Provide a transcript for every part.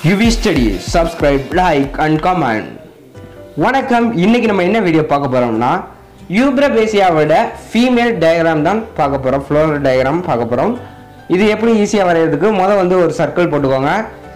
UV study subscribe like and comment வணக்கம் இன்னைக்கு நம்ம என்ன வீடியோ பார்க்க போறோம்னா யூப்ரபேசியாவோட ஃபீமேல் டயக்ராம் தான் பார்க்க போறோம் ஃப்ளோரல் டயக்ராம் பார்க்க போறோம் இது எப்படி ஈஸியாக வரைகிறதுக்கு முதல் வந்து ஒரு சர்க்கிள் போட்டுக்கோங்க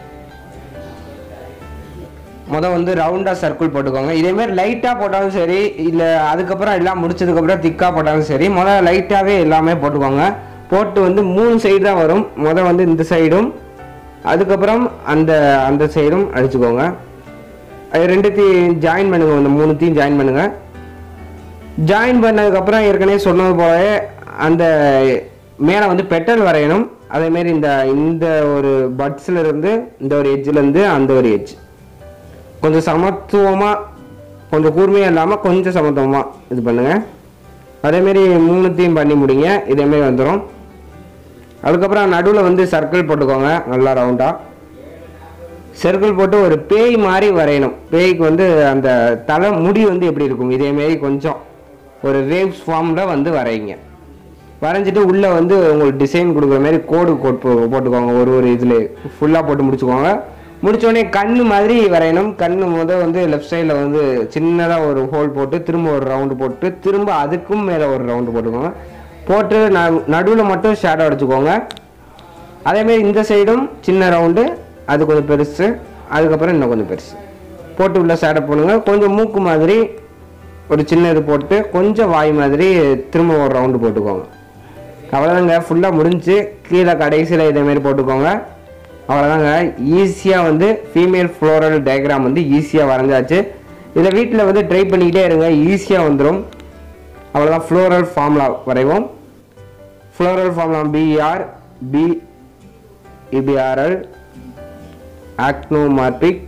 முதல் வந்து ரவுண்டாக சர்க்கிள் போட்டுக்கோங்க இதேமாரி லைட்டாக போட்டாலும் சரி இல்லை அதுக்கப்புறம் எல்லாம் முடிச்சதுக்கப்புறம் திக்காக போட்டாலும் சரி முதல்ல லைட்டாகவே எல்லாமே போட்டுக்கோங்க போட்டு வந்து மூணு சைடு தான் வரும் முதல் வந்து இந்த சைடும் அதுக்கப்புறம் அந்த அந்த சைடும் அடிச்சுக்கோங்க அது ரெண்டுத்தையும் ஜாயின் பண்ணுங்க இந்த மூணுத்தையும் ஜாயின் பண்ணுங்க ஜாயின் பண்ணதுக்கப்புறம் ஏற்கனவே சொன்னது போலவே அந்த மேலே வந்து பெட்டல் வரையணும் அதேமாரி இந்த இந்த ஒரு பட்ஸில் இருந்து இந்த ஒரு எட்ஜில் இருந்து அந்த ஒரு எட்ஜ் கொஞ்சம் சமத்துவமாக கொஞ்சம் கூர்மையாக இல்லாமல் கொஞ்சம் சமத்துவமாக இது பண்ணுங்கள் அதேமாரி மூணுத்தையும் பண்ணி முடிங்க இதேமாரி வந்துடும் அதுக்கப்புறம் நடுவில் வந்து சர்க்கிள் போட்டுக்கோங்க நல்லா ரவுண்டாக சர்க்கிள் போட்டு ஒரு பேய் மாதிரி வரையணும் பேய்க்கு வந்து அந்த தலை முடி வந்து எப்படி இருக்கும் இதேமாரி கொஞ்சம் ஒரு வேவ்ஸ் ஃபார்மில் வந்து வரைங்க வரைஞ்சிட்டு உள்ளே வந்து உங்களுக்கு டிசைன் கொடுக்குற மாதிரி கோடு கோட் போ- போட்டுக்கோங்க ஒரு ஒரு இதில் ஃபுல்லாக போட்டு முடிச்சுக்கோங்க முடிச்சோடனே கண்ணு மாதிரி வரையணும் கண்ணு முத வந்து லெஃப்ட் சைடில் வந்து சின்னதாக ஒரு ஹோல் போட்டு திரும்ப ஒரு ரவுண்டு போட்டு திரும்ப அதுக்கும் மேலே ஒரு ரவுண்டு போட்டுக்கோங்க போட்டு நடுவில் மட்டும் ஷேடோ அடிச்சுக்கோங்க அதேமாரி இந்த சைடும் சின்ன ரவுண்டு அது கொஞ்சம் பெருசு அதுக்கப்புறம் இன்னும் கொஞ்சம் பெருசு போட்டு உள்ள ஷேடோ போடுங்க கொஞ்சம் மூக்கு மாதிரி ஒரு சின்ன இது போட்டு கொஞ்சம் வாய் மாதிரி திரும்ப ஒரு ரவுண்டு போட்டுக்கோங்க அவ்வளோதாங்க ஃபுல்லாக முடிஞ்சு கீழே கடைசியில் இதேமாரி போட்டுக்கோங்க அவ்வளோதாங்க ஈஸியாக வந்து ஃபீமேல் ஃப்ளோரல் டயக்ராம் வந்து ஈஸியாக வரைஞ்சாச்சு இதை வீட்டில் வந்து ட்ரை பண்ணிக்கிட்டே இருங்க ஈஸியாக வந்துடும் அவ்வளோதான் ஃப்ளோரல் ஃபார்முலா வரைவோம் floral formula BR P EBRL actinomorphic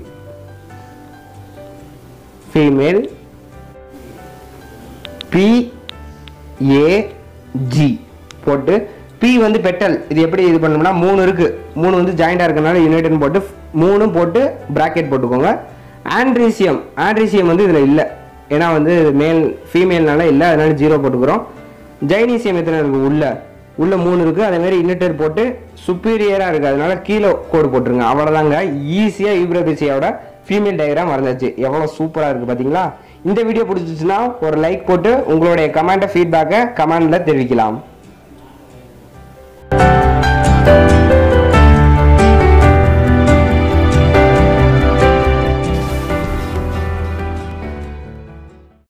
female P A G போட்டு பி வந்து பெட்டல் இது எப்படி இது பண்ணணும்னா மூணு இருக்கு மூணு வந்து ஜாயிண்டாக இருக்கனால யுனைட்டன் போட்டு மூணும் போட்டு பிராக்கெட் போட்டுக்கோங்க ஆண்ட்ரீசியம் ஆண்ட்ரீசியம் வந்து இதில் இல்லை ஏன்னா வந்து மேல் ஃபீமேல்னால இல்லை அதனால ஜீரோ போட்டுக்கிறோம் ஜைனீசியம் எத்தனை இருக்கு உள்ள உள்ள மூணு இருக்கு அதே மாதிரி இன்னிட்டர் போட்டு சுப்பீரியராக இருக்கு அதனால கீழே கோடு போட்டுருங்க அவ்வளோதாங்க ஈஸியாக யூப்ரபிசியாவோட ஃபீமேல் டயக்ராம் வரைஞ்சாச்சு எவ்வளோ சூப்பராக இருக்குது பார்த்தீங்களா இந்த வீடியோ பிடிச்சிச்சுன்னா ஒரு லைக் போட்டு உங்களுடைய கமெண்ட்டை ஃபீட்பேக்கை கமெண்டில் தெரிவிக்கலாம்